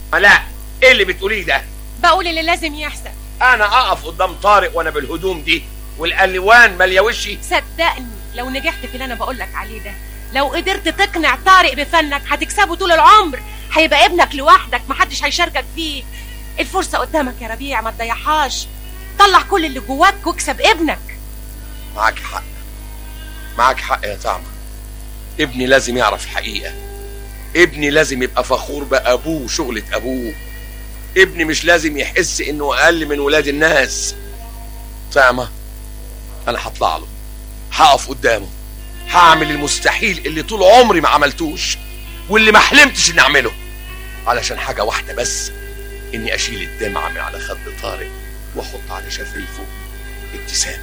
لا ايه اللي بتقوليه ده بقول اللي لازم يحصل انا اقف قدام طارق وانا بالهدوم دي والالوان ماليه وشي صدقني لو نجحت في اللي انا بقول لك عليه ده لو قدرت تقنع طارق بفنك هتكسبه طول العمر هيبقى ابنك لوحدك محدش هيشاركك فيه الفرصة قدامك يا ربيع ما تضيعهاش طلع كل اللي جواك واكسب ابنك معاك حق معاك حق يا طعمة ابني لازم يعرف الحقيقة ابني لازم يبقى فخور بأبوه وشغلة أبوه ابني مش لازم يحس إنه أقل من ولاد الناس طعمة أنا هطلع له هقف قدامه هعمل المستحيل اللي طول عمري ما عملتوش واللي ما حلمتش إني أعمله علشان حاجة واحدة بس إني أشيل الدمعة من على خد طارق وأحط على شفايفه ابتسام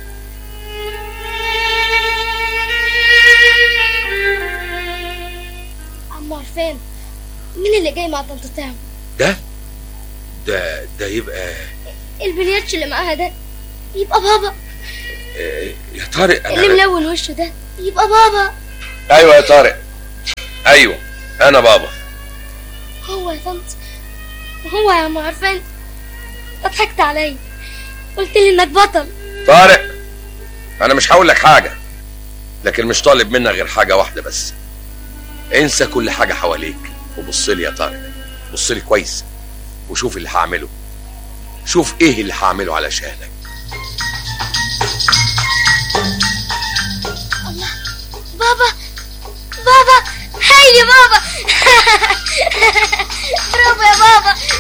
عم عرفان مين اللي جاي مع طنط تام ده ده ده يبقى البلياتش اللي معاها ده يبقى بابا آه، يا طارق اللي انا ملون وشه ده يبقى بابا ايوه يا طارق ايوه انا بابا هو يا طنط هو يا عم عرفان ضحكت عليا قلت لي انك بطل طارق انا مش هقول لك حاجه لكن مش طالب منك غير حاجه واحده بس انسى كل حاجه حواليك وبص لي يا طارق بص لي كويس وشوف اللي هعمله شوف ايه اللي هعمله علشانك بابا بابا هاي يا بابا برافو يا بابا